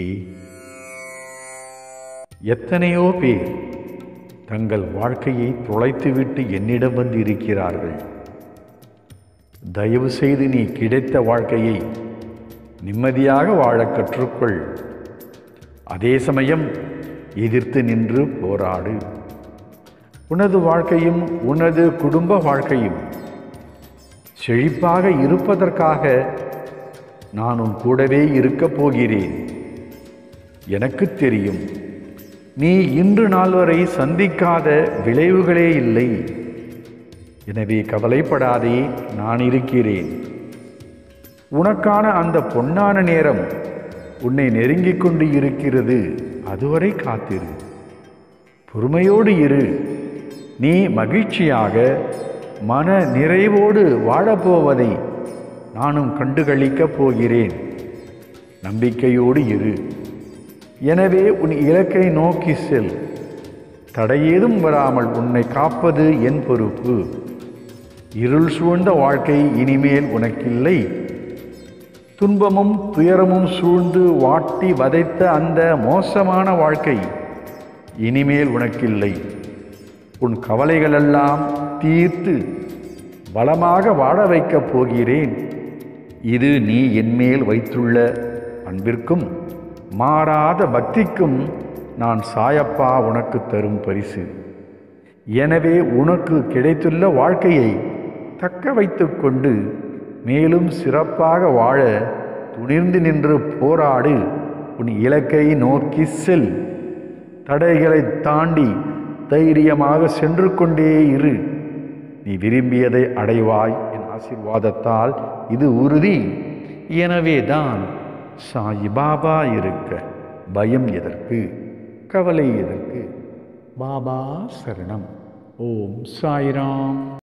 எத்தனையோ பேர் தங்கள் வாழ்க்கையை தொலைத்துவிட்டு என்னிடம் வந்து இருக்கிறார்கள் தயவு செய்து நீ கிடைத்த வாழ்க்கையை நிம்மதியாக வாழக் கற்றுக்கொள் அதே சமயம் எதிர்த்து நின்று போராடு உனது வாழ்க்கையும் உனது குடும்ப வாழ்க்கையும் செழிப்பாக இருப்பதற்காக நான் உன் கூடவே இருக்கப் போகிறேன் எனக்கு தெரியும் நீ இன்று நாள் வரை சந்திக்காத விளைவுகளே இல்லை எனவே கவலைப்படாதே நான் இருக்கிறேன் உனக்கான அந்த பொன்னான நேரம் உன்னை நெருங்கிக் கொண்டு இருக்கிறது அதுவரை காத்திரு பொறுமையோடு இரு நீ மகிழ்ச்சியாக மன நிறைவோடு வாழப்போவதை நானும் கண்டுகளிக்கப் போகிறேன் நம்பிக்கையோடு இரு எனவே உன் இலக்கை நோக்கி செல் தடையேதும் வராமல் உன்னை காப்பது என் பொறுப்பு இருள் சூழ்ந்த வாழ்க்கை இனிமேல் உனக்கில்லை துன்பமும் துயரமும் சூழ்ந்து வாட்டி வதைத்த அந்த மோசமான வாழ்க்கை இனிமேல் உனக்கில்லை உன் கவலைகளெல்லாம் தீர்த்து பலமாக வாழ வைக்கப் போகிறேன் இது நீ என்மேல் வைத்துள்ள அன்பிற்கும் மாறாத பக்திக்கும் நான் சாயப்பா உனக்கு தரும் பரிசு எனவே உனக்கு கிடைத்துள்ள வாழ்க்கையை தக்க வைத்துக்கொண்டு மேலும் சிறப்பாக வாழ துணிர்ந்து நின்று போராடு உன் இலக்கை நோக்கி செல் தடைகளை தாண்டி தைரியமாக சென்று கொண்டே இரு நீ விரும்பியதை அடைவாய் என் ஆசீர்வாதத்தால் இது உறுதி எனவே தான் சாயி பாபா இருக்க பயம் எதற்கு கவலை எதற்கு பாபா சரணம் ஓம் சாய்ராம்